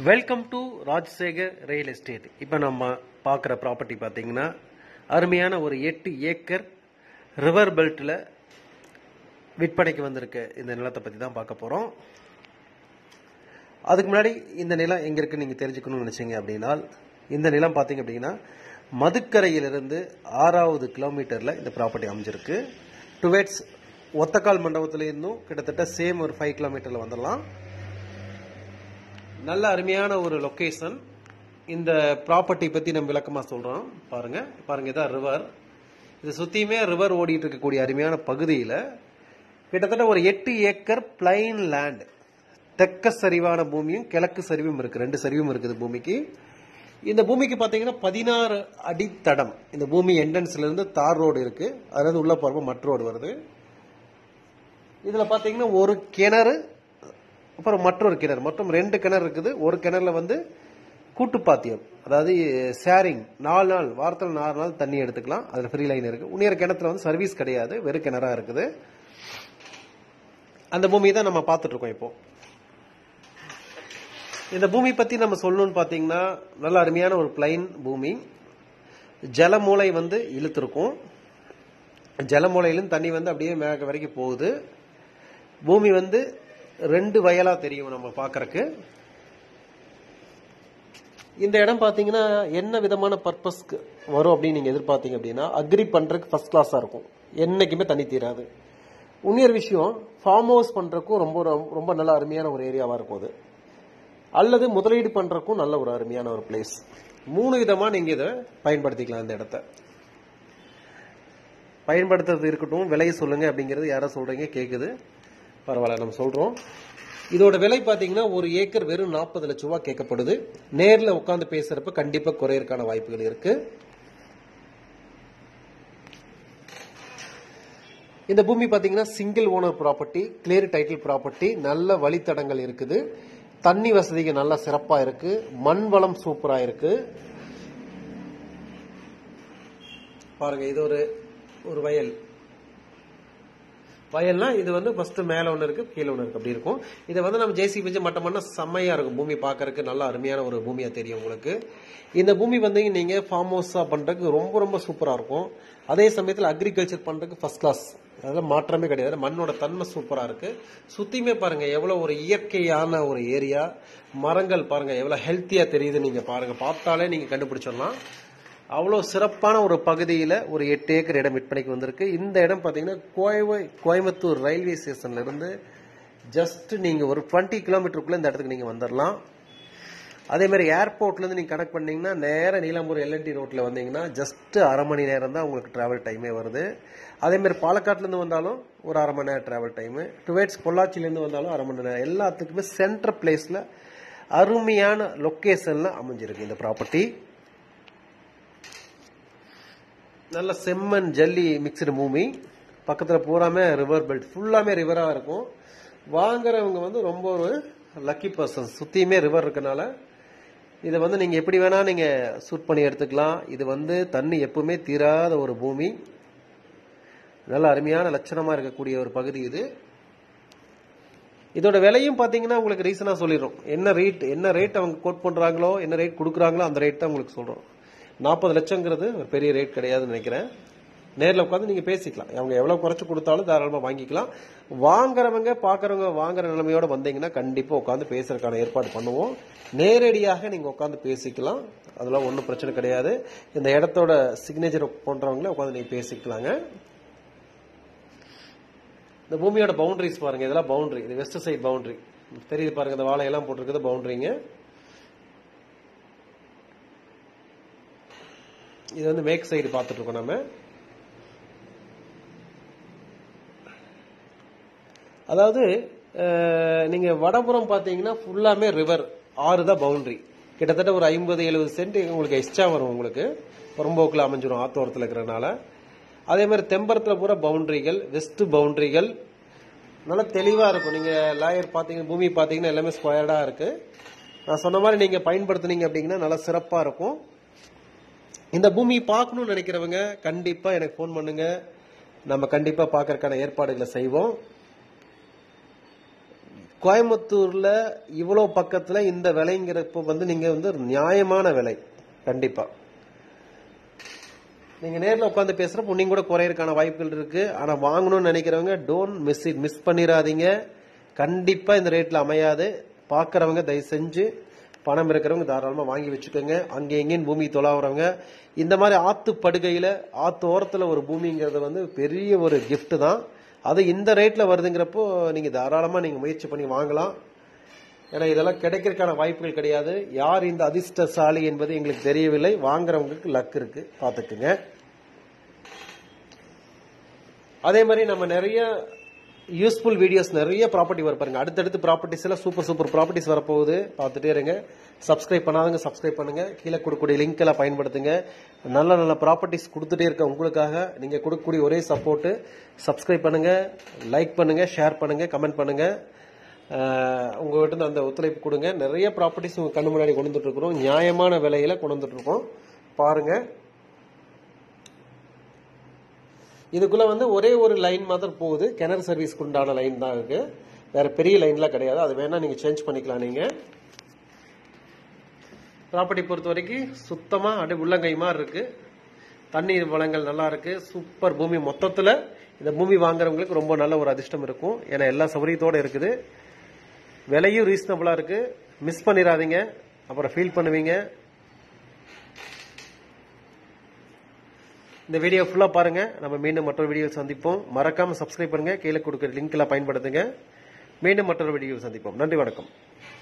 welcome to Rajasekar real estate இப்போ நம்ம பார்க்குற ப்ராப்பர்ட்டி பார்த்தீங்கன்னா அருமையான ஒரு எட்டு ஏக்கர் ரிவர் பெல்ட்டில் விற்பனைக்கு வந்திருக்க இந்த நிலத்தை பற்றி தான் பார்க்க போகிறோம் அதுக்கு முன்னாடி இந்த நிலம் எங்கே இருக்குன்னு நீங்கள் தெரிஞ்சுக்கணும்னு நினச்சிங்க அப்படின்னா இந்த நிலம் பார்த்தீங்க அப்படின்னா மதுக்கரையிலிருந்து ஆறாவது கிலோமீட்டரில் இந்த ப்ராப்பர்ட்டி அமைஞ்சிருக்கு டுவேட்ஸ் ஒத்தக்கால் மண்டபத்துலேருந்தும் கிட்டத்தட்ட சேம் ஒரு ஃபைவ் கிலோமீட்டரில் வந்துடலாம் நல்ல அருமையான ஒரு லொக்கேஷன் இந்த ப்ராப்பர்ட்டி பற்றி நம்ம விளக்கமாக சொல்கிறோம் பாருங்க பாருங்க இதான் ரிவர் இது சுற்றியுமே ரிவர் ஓடிட்டு இருக்கக்கூடிய அருமையான பகுதியில் கிட்டத்தட்ட ஒரு எட்டு ஏக்கர் பிளைன் லேண்ட் தெற்க சரிவான பூமியும் கிழக்கு சரிவும் இருக்குது ரெண்டு சரிவும் இருக்குது பூமிக்கு இந்த பூமிக்கு பார்த்தீங்கன்னா பதினாறு அடித்தடம் இந்த பூமி என்ட்ரன்ஸ்ல இருந்து தார் ரோடு இருக்கு அதாவது உள்ள போறப்ப மற்ற ரோடு வருது இதுல பாத்தீங்கன்னா ஒரு கிணறு அப்புறம் மற்றொரு கிணறு மொத்தம் ரெண்டு கிணறு இருக்குது ஒரு கிணறுல வந்து கூட்டுப்பாத்தியம் அதாவது ஷேரிங் நாலு நாள் வாரத்தில் நாலு நாள் தண்ணி எடுத்துக்கலாம் அதில் ஃப்ரீ லைன் இருக்கு உன்னியர் கிணத்துல வந்து சர்வீஸ் கிடையாது வெறும் கிணறா இருக்குது அந்த பூமியை தான் நம்ம பார்த்துட்டு இருக்கோம் இப்போ இந்த பூமி பத்தி நம்ம சொல்லணும்னு பாத்தீங்கன்னா நல்ல அருமையான ஒரு பிளைன் பூமி ஜலமூலை வந்து இழுத்துருக்கும் ஜலமூலையிலும் தண்ணி வந்து அப்படியே மேக வரைக்கும் போகுது பூமி வந்து ரெண்டு வயலா தெரியும் நம்ம பார்க்கறக்கு இந்த இடம் பாத்தீங்கன்னா என்ன விதமான பர்பஸ்க்கு வரும் அப்படின்னு நீங்க எதிர்பார்த்தீங்க அப்படின்னா அக்ரி பண்றதுக்கு ஃபர்ஸ்ட் கிளாஸா இருக்கும் என்னைக்குமே தண்ணி தீராது இன்னொரு விஷயம் ஃபார்ம் ஹவுஸ் பண்றதுக்கும் ரொம்ப ரொம்ப நல்ல அருமையான ஒரு ஏரியாவா இருக்கும் அது அல்லது முதலீடு பண்றதுக்கும் நல்ல ஒரு அருமையான ஒரு பிளேஸ் மூணு விதமா நீங்க இதை பயன்படுத்திக்கலாம் இந்த இடத்த பயன்படுத்துறது இருக்கட்டும் விலையை சொல்லுங்க அப்படிங்கிறது யாரோ சொல்றீங்க கேக்குது பரவாயில்ல நம்ம சொல்றோம் இதோட விலை பாத்தீங்கன்னா ஒரு ஏக்கர் வெறும் நாற்பது லட்ச ரூபாய் கேட்கப்படுது நேர்ல உட்காந்து பேசுறப்ப கண்டிப்பா குறையறதுக்கான வாய்ப்புகள் இருக்கு இந்த பூமி பாத்தீங்கன்னா single owner property clear title property நல்ல வழித்தடங்கள் இருக்குது தண்ணி வசதிகள் நல்லா சிறப்பா இருக்கு மண் வளம் சூப்பரா இருக்கு பாருங்க இது ஒரு ஒரு வயல் வயல்னா இது வந்து ஃபர்ஸ்ட் மேல ஒன்று இருக்கு கீழே ஒன்று இருக்கு அப்படி இருக்கும் இதை வந்து நம்ம ஜேசி வச்சு மட்டம் பண்ணா செம்மையா இருக்கும் பூமி பார்க்கறதுக்கு நல்ல அருமையான ஒரு பூமியா தெரியும் உங்களுக்கு இந்த பூமி வந்து நீங்க ஃபார்ம் ஹவுஸா பண்றதுக்கு ரொம்ப ரொம்ப சூப்பரா இருக்கும் அதே சமயத்தில் அக்ரிகல்ச்சர் பண்றதுக்கு ஃபர்ஸ்ட் கிளாஸ் அதெல்லாம் மாற்றமே கிடையாது மண்ணோட தன்மை சூப்பரா இருக்கு சுத்தியுமே பாருங்க எவ்வளவு ஒரு இயற்கையான ஒரு ஏரியா மரங்கள் பாருங்க எவ்வளவு ஹெல்த்தியா தெரியுது நீங்க பாருங்க பார்த்தாலே நீங்க கண்டுபிடிச்சிடலாம் அவ்வளோ சிறப்பான ஒரு பகுதியில் ஒரு எட்டு ஏக்கர் இடம் விற்பனைக்கு வந்திருக்கு இந்த இடம் பார்த்தீங்கன்னா கோயவை கோயம்புத்தூர் ரயில்வே ஸ்டேஷன்ல இருந்து ஜஸ்ட் நீங்கள் ஒரு டுவெண்ட்டி கிலோமீட்டருக்குள்ளே இந்த இடத்துக்கு நீங்கள் வந்துடலாம் அதே மாதிரி ஏர்போர்ட்லேருந்து நீங்கள் கனெக்ட் பண்ணீங்கன்னா நேராக நீலாம்பூர் எல்என்டி ரோட்டில் வந்தீங்கன்னா ஜஸ்ட் அரை மணி நேரம் தான் உங்களுக்கு டிராவல் டைமே வருது அதே மாதிரி பாலக்காட்லேருந்து வந்தாலும் ஒரு அரை மணி நேரம் டிராவல் டைமு டுவேட்ஸ் பொள்ளாச்சிலேருந்து வந்தாலும் அரை மணி நேரம் எல்லாத்துக்குமே சென்ட்ரல் பிளேஸில் அருமையான லொக்கேஷனில் அமைஞ்சிருக்கு இந்த ப்ராப்பர்ட்டி நல்ல செம்மண் ஜல்லி மிக்சடு பூமி பக்கத்தில் பூராமே ரிவர் பெல்ட் ஃபுல்லாமே ரிவராக இருக்கும் வாங்குறவங்க வந்து ரொம்ப ஒரு லக்கி பர்சன் சுற்றியுமே ரிவர் இருக்கனால இதை வந்து நீங்கள் எப்படி வேணால் நீங்கள் சூட் பண்ணி எடுத்துக்கலாம் இது வந்து தண்ணி எப்பவுமே தீராத ஒரு பூமி நல்ல அருமையான லட்சணமாக இருக்கக்கூடிய ஒரு பகுதி இது இதோட விலையும் பார்த்தீங்கன்னா உங்களுக்கு ரீசனாக சொல்லிடுறோம் என்ன ரேட் என்ன ரேட் அவங்க கோட் பண்ணுறாங்களோ என்ன ரேட் கொடுக்குறாங்களோ அந்த ரேட் தான் உங்களுக்கு சொல்கிறோம் நாற்பது லட்சங்கிறது ஒரு பெரிய ரேட் கிடையாதுன்னு நினைக்கிறேன் நேரில் உட்காந்து நீங்கள் பேசிக்கலாம் அவங்க எவ்வளோ குறைச்சி கொடுத்தாலும் தாராளமாக வாங்கிக்கலாம் வாங்குறவங்க பார்க்குறவங்க வாங்குற நிலைமையோட வந்தீங்கன்னா கண்டிப்பாக உட்காந்து பேசுறதுக்கான ஏற்பாடு பண்ணுவோம் நேரடியாக நீங்கள் உட்காந்து பேசிக்கலாம் அதெல்லாம் ஒன்றும் பிரச்சனை கிடையாது இந்த இடத்தோட சிக்னேச்சர் போன்றவங்கள உட்காந்து நீங்கள் பேசிக்கலாங்க இந்த பூமியோட பவுண்டரிஸ் பாருங்க இதெல்லாம் பவுண்டரி இது வெஸ்ட் சைட் பவுண்டரி தெரியுது பாருங்க இந்த வாழையெல்லாம் போட்டிருக்குது பவுண்டரிங்க இது வந்து மேக் சைடு பார்த்துட்டு இருக்கோம் நம்ம அதாவது நீங்க வடபுறம் பார்த்தீங்கன்னா ஃபுல்லாமே ரிவர் ஆறு தான் பவுண்டரி கிட்டத்தட்ட ஒரு ஐம்பது எழுபது சென்ட் உங்களுக்கு எக்ஸ்ட்ரா வரும் உங்களுக்கு புறம்போக்கில் அமைஞ்சிரும் ஆத்தோரத்தில் இருக்கிறனால அதே மாதிரி தெம்பரத்தில் பூரா பவுண்டரிகள் வெஸ்ட் பவுண்டரிகள் நல்லா தெளிவாக இருக்கும் நீங்கள் லாயர் பார்த்தீங்க பூமி பார்த்தீங்கன்னா எல்லாமே ஸ்கொயர்டாக இருக்கு நான் சொன்ன மாதிரி நீங்கள் பயன்படுத்துனீங்க அப்படிங்கன்னா நல்லா சிறப்பாக இருக்கும் இந்த பூமி பார்க்கணும்னு நினைக்கிறவங்க கண்டிப்பா எனக்கு ஃபோன் பண்ணுங்க நம்ம கண்டிப்பா பார்க்கறதுக்கான ஏற்பாடுகளை செய்வோம் கோயம்புத்தூர்ல இவ்வளோ பக்கத்துல இந்த விலைங்கிறப்ப வந்து நீங்க வந்து ஒரு நியாயமான விலை கண்டிப்பா நீங்க நேர்ல உட்காந்து பேசுறப்ப நீங்க கூட குறையறதுக்கான வாய்ப்புகள் இருக்கு ஆனா வாங்கணும்னு நினைக்கிறவங்க டோன்ட் மிஸ் இட் மிஸ் பண்ணிடாதீங்க கண்டிப்பா இந்த ரேட்ல அமையாது பாக்குறவங்க தயவு செஞ்சு பணம் இருக்கிறவங்க தாராளமா வாங்கி வச்சுக்கோங்க அங்க எங்கேயும் பூமி தொலாவுறவங்க இந்த மாதிரி ஆத்து படுகையில ஆத்து ஓரத்துல ஒரு பூமிங்கிறது வந்து பெரிய ஒரு gift தான் அது இந்த ரேட்ல வருதுங்கிறப்போ நீங்க தாராளமா நீங்க முயற்சி பண்ணி வாங்கலாம் ஏன்னா இதெல்லாம் கிடைக்கிறதுக்கான வாய்ப்புகள் கிடையாது யார் இந்த அதிர்ஷ்டசாலி என்பது எங்களுக்கு தெரியவில்லை வாங்குறவங்களுக்கு லக் இருக்கு பாத்துக்குங்க அதே மாதிரி நம்ம நிறைய யூஸ்ஃபுல் வீடியோஸ் நிறைய ப்ராப்பர்ட்டி வர பாருங்க அடுத்தடுத்து ப்ராப்பர்ட்டிஸ் எல்லாம் சூப்பர் சூப்பர் ப்ராப்பர்ட்டிஸ் வரப்போகுது பார்த்துட்டே இருங்க சப்ஸ்கிரைப் பண்ணாதவங்க சப்ஸ்கிரைப் பண்ணுங்க கீழே கொடுக்கக்கூடிய லிங்க் எல்லாம் பயன்படுத்துங்க நல்ல நல்ல ப்ராப்பர்ட்டிஸ் கொடுத்துட்டே இருக்க உங்களுக்காக நீங்க கொடுக்கக்கூடிய ஒரே சப்போர்ட் சப்ஸ்கிரைப் பண்ணுங்க லைக் பண்ணுங்க ஷேர் பண்ணுங்க கமெண்ட் பண்ணுங்க அஹ் உங்ககிட்ட இருந்து அந்த ஒத்துழைப்பு கொடுங்க நிறைய ப்ராப்பர்ட்டிஸ் உங்க கண்ணு முன்னாடி கொண்டு வந்துட்டு இருக்கிறோம் நியாயமான விலையில கொண்டு வந்துட்டு இருக்கோம் பாருங்க இதுக்குள்ள வந்து ஒரே ஒரு லைன் மாத்திரம் போகுது கிணறு சர்வீஸ்க்கு உண்டான லைன் தான் இருக்கு வேற பெரிய லைன்லாம் கிடையாது அது வேணா நீங்க சேஞ்ச் பண்ணிக்கலாம் நீங்க ப்ராப்பர்ட்டி பொறுத்த வரைக்கும் சுத்தமா அப்படியே உள்ளங்கை மாதிரி இருக்கு தண்ணீர் வளங்கள் நல்லா இருக்கு சூப்பர் பூமி மொத்தத்துல இந்த பூமி வாங்குறவங்களுக்கு ரொம்ப நல்ல ஒரு அதிர்ஷ்டம் இருக்கும் ஏன்னா எல்லா சௌகரியத்தோட இருக்குது விலையும் ரீசனபிளா இருக்கு மிஸ் பண்ணிடாதீங்க அப்புறம் ஃபீல் பண்ணுவீங்க இந்த வீடியோ ஃபுல்லா பாருங்க நம்ம மீண்டும் மற்றொரு வீடியோ சந்திப்போம் மறக்காம சப்ஸ்கிரைப் பண்ணுங்க கீழே கொடுக்குற லிங்க்ல பயன்படுத்துங்க மீண்டும் மற்றொரு வீடியோ சந்திப்போம் நன்றி வணக்கம்